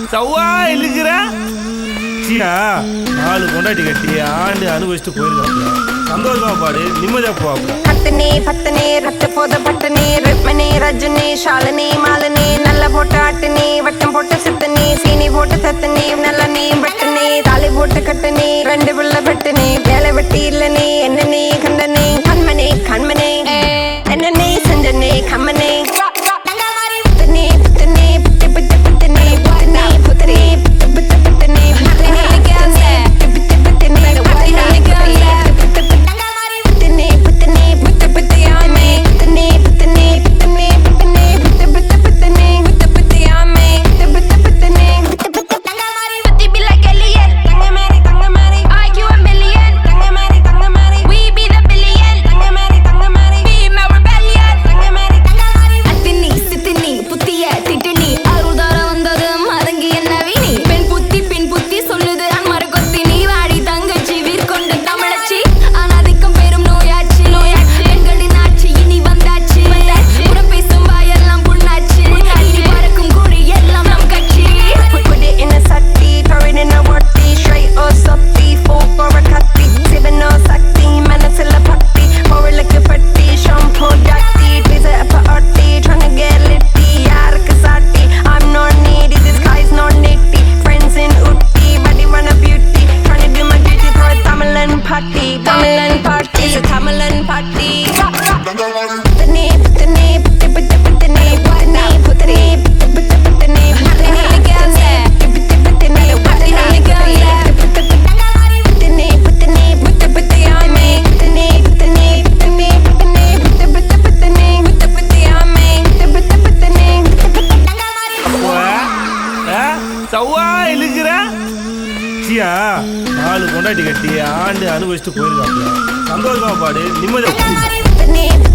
சவ்வா இழுக்கிற சீனா நாலு கொண்டாட்டி கட்டி ஆண்டு அனுபவிச்சுட்டு போயிருக்காங்க சந்தோஷமா பாடு நிம்மதியா போவாப்ல கத்தனே பத்தனே ரத்த போத பட்டனே ரிட்மனே ரஜனே ஷாலனே மாலனே நல்ல போட்டு ஆட்டுனே வட்டம் போட்டு சித்தனே சீனி போட்டு தத்தனே நல்ல நீ பட்டனே தாலி போட்டு கட்டனே ரெண்டு பிள்ள பட்டனே வேலை வெட்டி இல்லனே என்னனே கண்டனே கண்மனே கண்மனே என்னனே செஞ்சனே கம்மனே புத்தனே புத்தனே புத்து புத்து புத்தனே புத்தனே புத்தனே புத்து புத்து புத்தனே புத்தனே புத்து புத்தனே புத்து புத்தனே புத்தனே புத்து புத்தியாமே புத்தனே புத்தனே புத்தனே புத்தனே புத்து புத்து புத்தனே புத்து புத்தியாமே புத்து புத்து புத்தனே புத்து புத்து Putty be like alien. Thangamari Thangamari IQ a million. Thangamari Thangamari We be the billion. Thangamari Thangamari Be my rebellion. Thangamari Thangamari அத்தினி சித்தினி புத்திய திட்டினி அருள்தார வந்தது மறங்கி என்ன வீணி பெண் புத்தி பின் புத்தி சொல்லுது அன்மறு கொத்தி நீ வாடி தங்கச்சி வீர்கொண்டு தமிழச்சி அனாதிக்கம் பெரும் நோயாட்சி நோயாட்சி பெண்களின் ஆட்சி இனி வந்தாச்சு உடன் பேசும் வாயெல்லாம் புண்ணாச்சு இனி பறக்கும் கூறி எல்லாம் நம் கட்சி Put, put it in a sati, throw it in a worthy, straight or soppy, full for a cutty, sipping on sakti, മനസ്സില ഭക്തി, മുകളിലേക്ക് പെട്ടി, shampoo ഡാറ്റി, tweezer അപ്പ ഒട്ടി, tryna get litty, arc സാട്ടി, I'm not needy, this guy's not nitty, friends in Utti, body wanna beauty, tryna do my duty for a Tamilan party, Tamilan party, it's a Tamilan party. പുത്തനെ, പുത്തനെ, പുത്ത് പുത്ത് പുത്തനെ, പുത്തനെ, പുത്തനെ, പുത്ത് പുത്ത് പുത്തനെ, പുത്തനെ, പുത്തനെ, പുത്ത് പുത്തനെ, പുത്തനെ, പുത്തനെ, പുത്തനെ, പുത്ത് പുത്തിയാമേ, പുത്തനെ, പുത്തനെ, പുത്തനെ, പുത്തനെ, പുത്ത് പുത്ത് പുത്തനെ, പുത്ത് പുത്തിയാമേ, പുത്ത് പുത്ത് പുത്തനെ, പുത്ത് പുത്ത് சவ்வா இழுக்கிற சீனா நாலு கொண்டாட்டி கட்டி ஆண்டு அனுபவிச்சுட்டு போயிருக்காப்ல சந்தோஷமா பாடு நிம்மதியா പുത്തനെ,